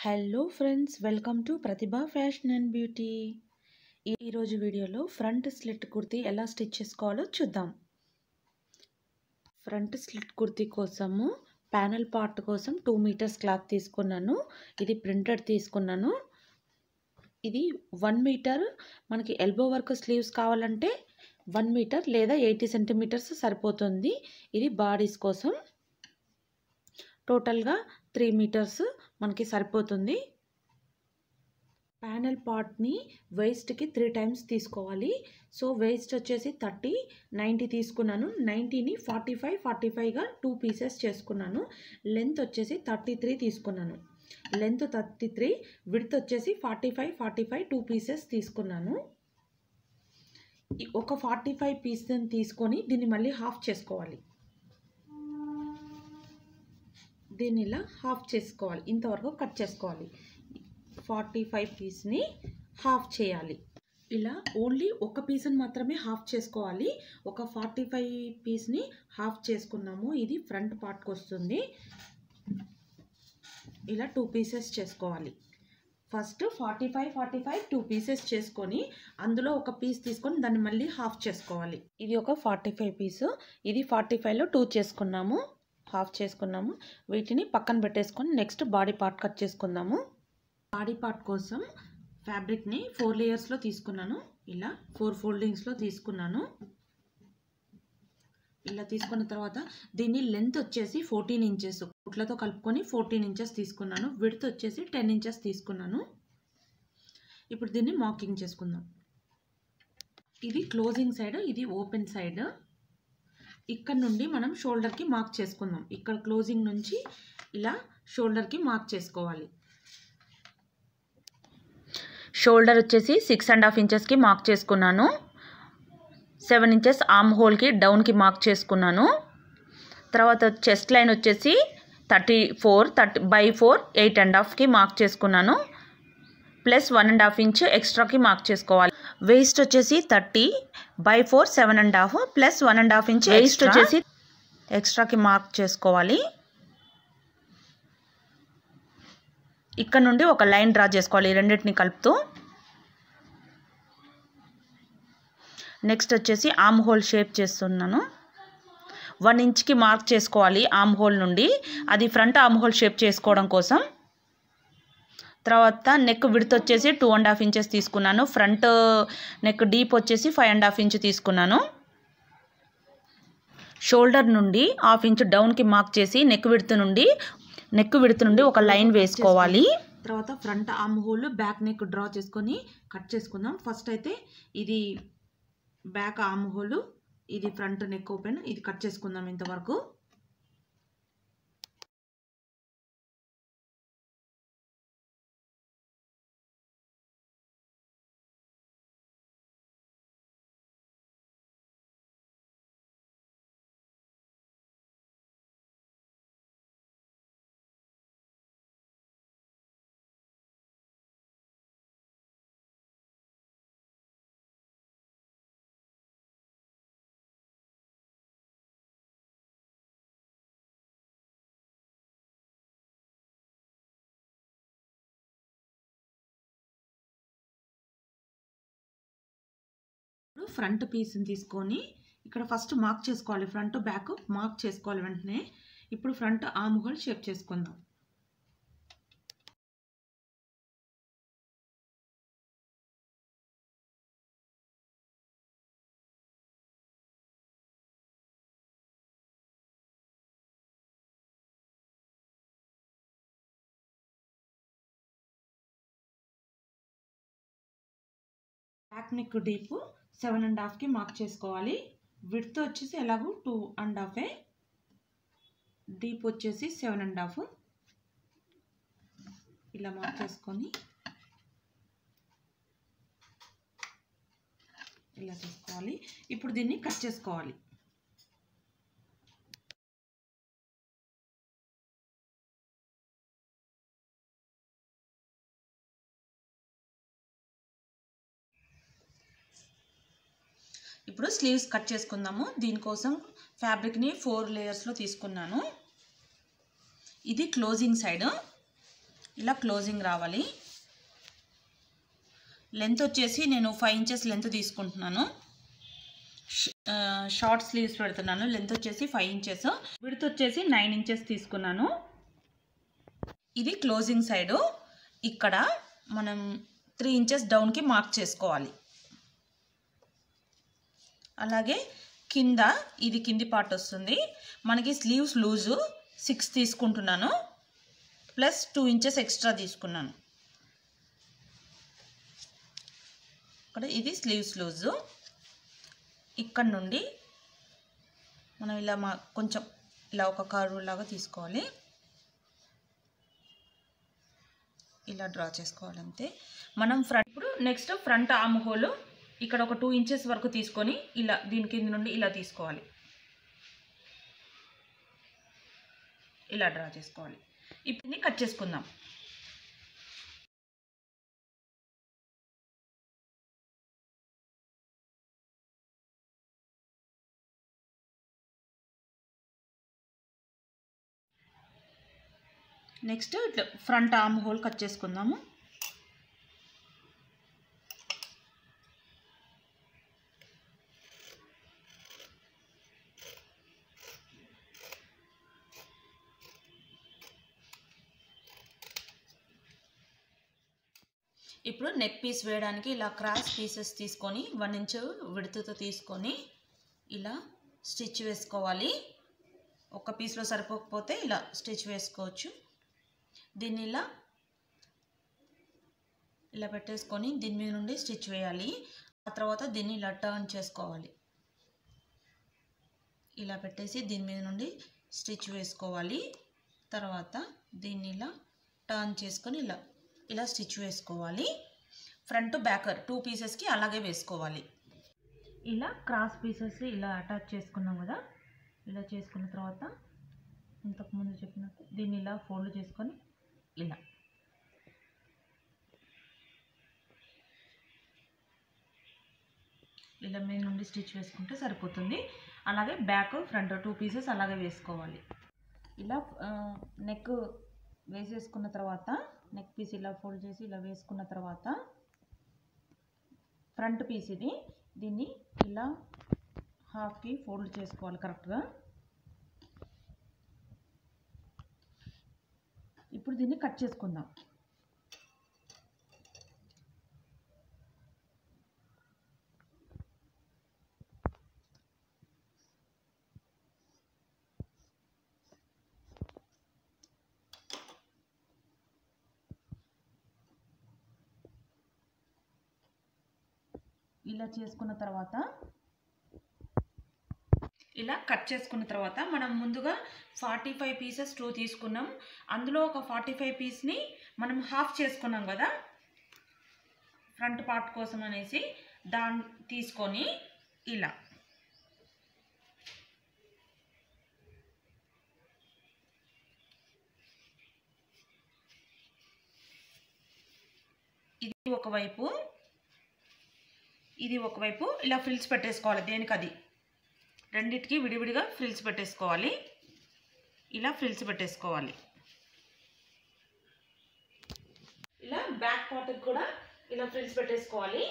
hello friends welcome to Pratibha fashion and beauty ఈ- ఈరోజు వీడియోలో ఫ్రంట్ స్లిట్ కుర్తీ ఎలా స్టిచ్ చేసుకోవాలో చూద్దాం ఫ్రంట్ స్లిట్ కుర్తీ కోసము ప్యానల్ పార్ట్ కోసం టూ మీటర్స్ క్లాత్ తీసుకున్నాను ఇది ప్రింటెడ్ తీసుకున్నాను ఇది వన్ మీటర్ మనకి ఎల్బో వర్క్ స్లీవ్స్ కావాలంటే వన్ మీటర్ లేదా ఎయిటీ సెంటీమీటర్స్ సరిపోతుంది ఇది బాడీస్ కోసం టోటల్గా త్రీ మీటర్స్ మనకి సరిపోతుంది ప్యానల్ పార్ట్ని వేస్ట్కి త్రీ టైమ్స్ తీసుకోవాలి సో వేస్ట్ వచ్చేసి థర్టీ నైంటీ తీసుకున్నాను నైంటీని ఫార్టీ ఫైవ్ ఫార్టీ ఫైవ్గా టూ పీసెస్ చేసుకున్నాను లెంత్ వచ్చేసి థర్టీ త్రీ తీసుకున్నాను లెంత్ థర్టీ త్రీ విడ్త్ వచ్చేసి forty five forty five two pieces తీసుకున్నాను ఈ ఒక ఫార్టీ ఫైవ్ పీస్ని తీసుకొని దీన్ని మళ్ళీ హాఫ్ చేసుకోవాలి దీన్ని ఇలా హాఫ్ చేసుకోవాలి ఇంతవరకు కట్ చేసుకోవాలి ఫార్టీ ఫైవ్ పీస్ని హాఫ్ చేయాలి ఇలా ఓన్లీ ఒక పీస్ని మాత్రమే హాఫ్ చేసుకోవాలి ఒక ఫార్టీ ఫైవ్ పీస్ని హాఫ్ చేసుకున్నాము ఇది ఫ్రంట్ పార్ట్కి వస్తుంది ఇలా టూ పీసెస్ చేసుకోవాలి first forty five forty five two pieces చేసుకొని అందులో ఒక పీస్ తీసుకొని దాన్ని మళ్ళీ హాఫ్ చేసుకోవాలి ఇది ఒక ఫార్టీ ఫైవ్ పీసు ఇది ఫార్టీ ఫైవ్లో టూ చేసుకున్నాము హాఫ్ చేసుకున్నాము వీటిని పక్కన పెట్టేసుకొని నెక్స్ట్ బాడీ పార్ట్ కట్ చేసుకుందాము బాడీ పార్ట్ కోసం ఫ్యాబ్రిక్ని ఫోర్ లేయర్స్లో తీసుకున్నాను ఇలా ఫోర్ ఫోల్డింగ్స్లో తీసుకున్నాను ఇలా తీసుకున్న తర్వాత దీన్ని లెంత్ వచ్చేసి ఫోర్టీన్ ఇంచెస్ కుట్లతో కలుపుకొని ఫోర్టీన్ ఇంచెస్ తీసుకున్నాను విడ్త్ వచ్చేసి టెన్ ఇంచెస్ తీసుకున్నాను ఇప్పుడు దీన్ని మార్కింగ్ చేసుకుందాం ఇది క్లోజింగ్ సైడ్ ఇది ఓపెన్ సైడ్ ఇక్కడ నుండి మనం షోల్డర్కి మార్క్ చేసుకుందాం ఇక్కడ క్లోజింగ్ నుంచి ఇలా షోల్డర్కి మార్క్ చేసుకోవాలి షోల్డర్ వచ్చేసి సిక్స్ అండ్ హాఫ్ ఇంచెస్కి మార్క్ చేసుకున్నాను సెవెన్ ఇంచెస్ ఆర్మ్ హోల్కి డౌన్కి మార్క్ చేసుకున్నాను తర్వాత చెస్ట్ లైన్ వచ్చేసి thirty four thirty by four eight and హాఫ్కి మార్క్ చేసుకున్నాను plus one and half inch ఎక్స్ట్రాకి మార్క్ చేసుకోవాలి వేస్ట్ వచ్చేసి thirty by four seven and half plus one and half inch waist వచ్చేసి ఎక్స్ట్రాకి మార్క్ చేసుకోవాలి ఇక్కడ నుండి ఒక లైన్ డ్రా చేసుకోవాలి ఈ రెండింటిని కలుపుతూ నెక్స్ట్ వచ్చేసి ఆమ్ హోల్ షేప్ చేస్తున్నాను వన్ ఇంచ్కి మార్క్ చేసుకోవాలి ఆమ్ హోల్ నుండి అది ఫ్రంట్ ఆమ్ హోల్ షేప్ చేసుకోవడం కోసం తర్వాత నెక్ విడత్ వచ్చేసి టూ అండ్ హాఫ్ ఇంచెస్ తీసుకున్నాను ఫ్రంట్ నెక్ డీప్ వచ్చేసి ఫైవ్ అండ్ హాఫ్ ఇంచ్ తీసుకున్నాను షోల్డర్ నుండి హాఫ్ ఇంచ్ డౌన్కి మార్క్ చేసి నెక్ విడత్ నుండి నెక్ విడత్ నుండి ఒక లైన్ వేసుకోవాలి తర్వాత front arm hole back neck draw చేసుకొని కట్ చేసుకుందాం ఫస్ట్ అయితే ఇది బ్యాక్ ఆర్మ్ హోల్ ఇది ఫ్రంట్ నెక్ ఓపెన్ ఇది కట్ చేసుకుందాం ఇంతవరకు ఇప్పుడు ఫ్రంట్ పీస్ని తీసుకొని ఇక్కడ ఫస్ట్ మార్క్ చేసుకోవాలి ఫ్రంట్ బ్యాక్ మార్క్ చేసుకోవాలి వెంటనే ఇప్పుడు ఫ్రంట్ ఆర్మ్ హోల్ షేప్ చేసుకుందాం back neck deep seven and హాఫ్కి మార్క్ చేసుకోవాలి విడ్త్ వచ్చేసి ఎలాగో టూ అండ్ హాఫే డీప్ వచ్చేసి సెవెన్ అండ్ హాఫ్ ఇలా మార్క్ చేసుకొని ఇలా చేసుకోవాలి ఇప్పుడు దీన్ని కట్ చేసుకోవాలి ఇప్పుడు స్లీవ్స్ కట్ చేసుకుందాము దీనికోసం ఫ్యాబ్రిక్ని ఫోర్ లేయర్స్లో తీసుకున్నాను ఇది క్లోజింగ్ సైడ్ ఇలా క్లోజింగ్ రావాలి లెంత్ వచ్చేసి నేను ఫైవ్ ఇంచెస్ లెంత్ తీసుకుంటున్నాను ష- ఆ, షార్ట్ స్లీవ్స్ పెడుతున్నాను లెంత్ వచ్చేసి ఫైవ్ ఇంచెస్ విడత్ వచ్చేసి నైన్ ఇంచెస్ తీసుకున్నాను ఇది క్లోజింగ్ సైడు ఇక్కడ మనం త్రీ ఇంచెస్ డౌన్కి మార్క్ చేసుకోవాలి అలాగే కింద ఇది కింది పార్ట్ వస్తుంది మనకి స్లీవ్స్ లూజు సిక్స్ తీసుకుంటున్నాను ప్లస్ టూ ఇంచెస్ ఎక్స్ట్రా తీసుకున్నాను ఇక్కడ ఇది స్లీవ్స్ లూజు ఇక్కడ నుండి మనం ఇలా మా కొంచెం ఇలా ఒక కర్వ్ లాగా తీసుకోవాలి ఇలా డ్రా చేసుకోవాలి అంతే మనం ఫ్రంట్ ఇప్పుడు నెక్స్ట్ ఫ్రంట్ ఆర్మ్ హోల్ ఇక్కడ ఒక టూ ఇంచెస్ వరకు తీసుకొని ఇలా దీని కింద నుండి ఇలా తీసుకోవాలి ఇలా డ్రా చేసుకోవాలి ఇప్పుడు దీన్ని కట్ చేసుకుందాం నెక్స్ట్ ఇట్లా ఫ్రంట్ ఆర్మ్ హోల్ కట్ చేసుకుందాము ఇప్పుడు నెక్ పీస్ వేయడానికి ఇలా క్రాస్ పీసెస్ తీసుకొని వన్ ఇంచ్ విడుతుతో తీసుకొని ఇలా స్టిచ్ వేసుకోవాలి ఒక పీస్లో సరిపోకపోతే ఇలా స్టిచ్ వేసుకోవచ్చు దీన్ని ఇలా ఇలా పెట్టేసుకొని దీని మీద నుండి స్టిచ్ వేయాలి ఆ తర్వాత దీన్ని ఇలా టర్న్ చేసుకోవాలి ఇలా పెట్టేసి దీని మీద నుండి స్టిచ్ వేసుకోవాలి తర్వాత దీన్ని ఇలా టర్న్ చేసుకొని ఇలా ఇలా స్టిచ్ వేసుకోవాలి ఫ్రంట్ బ్యాకర్ టూ పీసెస్కి అలాగే వేసుకోవాలి ఇలా క్రాస్ పీసెస్ ఇలా అటాచ్ చేసుకున్నాం కదా ఇలా చేసుకున్న తర్వాత ఇంతకుముందు చెప్పినట్టు దీన్ని ఇలా ఫోల్డ్ చేసుకొని ఇలా ఇలా మీద నుండి స్టిచ్ వేసుకుంటే సరిపోతుంది అలాగే బ్యాక్ ఫ్రంట్ టూ పీసెస్ అలాగే వేసుకోవాలి ఇలా నెక్ వేసేసుకున్న తర్వాత నెక్ పీస్ ఇలా ఫోల్డ్ చేసి ఇలా వేసుకున్న తర్వాత ఫ్రంట్ పీస్ ఇది దీన్ని ఇలా హాఫ్కి ఫోల్డ్ చేసుకోవాలి కరెక్ట్గా ఇప్పుడు దీన్ని కట్ చేసుకుందాం ఇలా చేసుకున్న తర్వాత ఇలా కట్ చేసుకున్న తర్వాత మనం ముందుగా ఫార్టీ ఫైవ్ పీసెస్ టూ తీసుకున్నాం అందులో ఒక ఫార్టీ ఫైవ్ పీస్ని మనం హాఫ్ చేసుకున్నాం కదా ఫ్రంట్ పార్ట్ కోసం అనేసి దాన్ని తీసుకొని ఇలా ఇది ఒకవైపు ఇది ఒకవైపు ఇలా ఫ్రిల్స్ పెట్టేసుకోవాలి దేనికి అది రెండిటికి విడివిడిగా ఫ్రిల్స్ పెట్టేసుకోవాలి ఇలా ఫ్రిల్స్ పెట్టేసుకోవాలి ఇలా బ్యాక్ పార్ట్కి కూడా ఇలా ఫ్రిల్స్ పెట్టేసుకోవాలి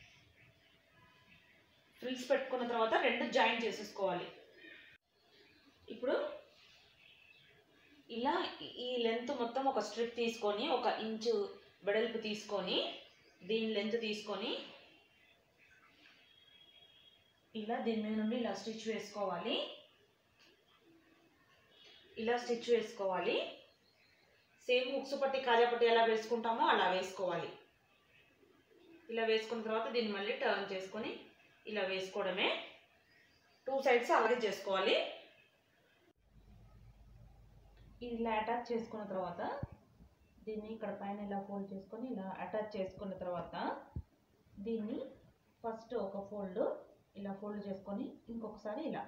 ఫ్రిల్స్ పెట్టుకున్న తర్వాత రెండు జాయిన్ చేసేసుకోవాలి ఇప్పుడు ఇలా ఈ లెంత్ మొత్తం ఒక స్ట్రిప్ తీసుకొని ఒక ఇంచు వెడల్పు తీసుకొని దీని లెంత్ తీసుకొని ఇలా దీని మీద నుండి ఇలా స్టిచ్ వేసుకోవాలి ఇలా స్టిచ్ వేసుకోవాలి సేమ్ హుక్స్ పట్టి కాజా పట్టి ఎలా వేసుకుంటామో అలా వేసుకోవాలి ఇలా వేసుకున్న తర్వాత దీన్ని మళ్ళీ టర్న్ చేసుకొని ఇలా వేసుకోవడమే టూ సైడ్స్ అలాగే చేసుకోవాలి ఇది ఇలా అటాచ్ చేసుకున్న తర్వాత దీన్ని ఇక్కడ పైన ఇలా ఫోల్డ్ చేసుకొని ఇలా అటాచ్ చేసుకున్న తర్వాత దీన్ని ఫస్ట్ ఒక ఫోల్డ్ ఇలా ఫోల్డ్ చేసుకొని ఇంకొకసారి ఇలా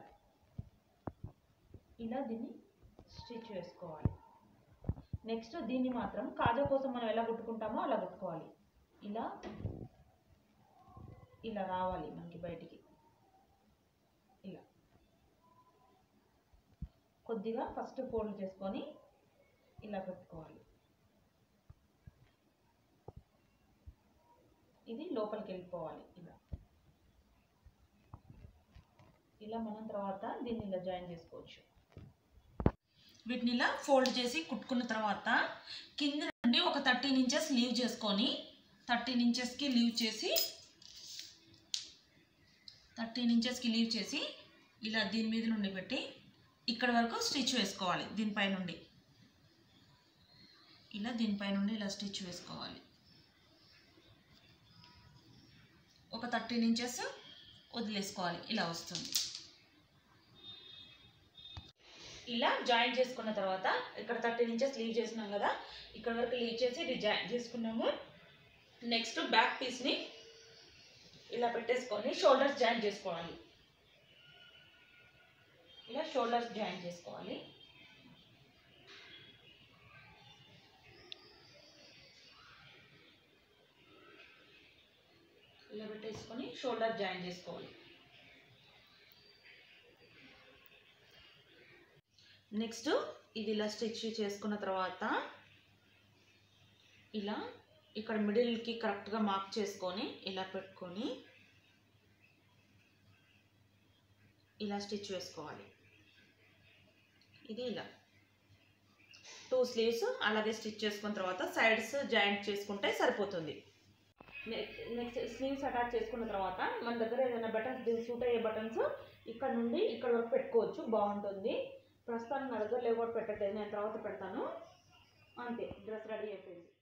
ఇలా దీన్ని స్టిచ్ వేసుకోవాలి నెక్స్ట్ దీన్ని మాత్రం కాజా కోసం మనం ఎలా కుట్టుకుంటామో అలా కుట్టుకోవాలి ఇలా ఇలా రావాలి మనకి బయటికి ఇలా కొద్దిగా ఫస్ట్ ఫోల్డ్ చేసుకొని ఇలా పెట్టుకోవాలి ఇది లోపలికి వెళ్ళిపోవాలి ఇలా ఇలా మనం తర్వాత దీన్ని ఇలా జాయిన్ చేసుకోవచ్చు వీటిని ఇలా ఫోల్డ్ చేసి కుట్టుకున్న తర్వాత కింద నుండి ఒక థర్టీన్ ఇంచెస్ లీవ్ చేసుకొని థర్టీన్ ఇంచెస్కి లీవ్ చేసి థర్టీన్ ఇంచెస్కి లీవ్ చేసి ఇలా దీని మీద నుండి పెట్టి ఇక్కడ వరకు స్టిచ్ వేసుకోవాలి దీనిపై నుండి ఇలా దీనిపై నుండి ఇలా స్టిచ్ వేసుకోవాలి ఒక థర్టీన్ ఇంచెస్ వదిలేసుకోవాలి ఇలా వస్తుంది ఇలా జాయిన్ చేసుకున్న తర్వాత ఇక్కడ థర్టీన్ ఇంచెస్ లీవ్ చేసినాం కదా ఇక్కడ వరకు లీవ్ చేసి ఇది జాయిన్ చేసుకున్నాము నెక్స్ట్ బ్యాక్ పీస్ని ఇలా పెట్టేసుకొని షోల్డర్స్ జాయిన్ చేసుకోవాలి ఇలా షోల్డర్స్ జాయిన్ చేసుకోవాలి ఇలా పెట్టేసుకొని షోల్డర్ జాయిన్ చేసుకోవాలి నెక్స్ట్ ఇది ఇలా స్టిచ్ చేసుకున్న తర్వాత ఇలా ఇక్కడ మిడిల్కి కరెక్ట్గా మార్క్ చేసుకొని ఇలా పెట్టుకొని ఇలా స్టిచ్ వేసుకోవాలి ఇది ఇలా టూ స్లీవ్స్ అలాగే స్టిచ్ చేసుకున్న తర్వాత సైడ్స్ జాయింట్ చేసుకుంటే సరిపోతుంది నెక్స్ట్ స్లీవ్స్ అటాచ్ చేసుకున్న తర్వాత మన దగ్గర ఏదైనా బటన్స్ దీనికి సూట్ అయ్యే బటన్స్ ఇక్కడ నుండి ఇక్కడ వరకు పెట్టుకోవచ్చు బాగుంటుంది ప్రస్తుతానికి నా దగ్గర లేవు కూడా పెట్టట్లేదు నేను తర్వాత పెడతాను అంతే డ్రెస్ రెడీ అయిపోయింది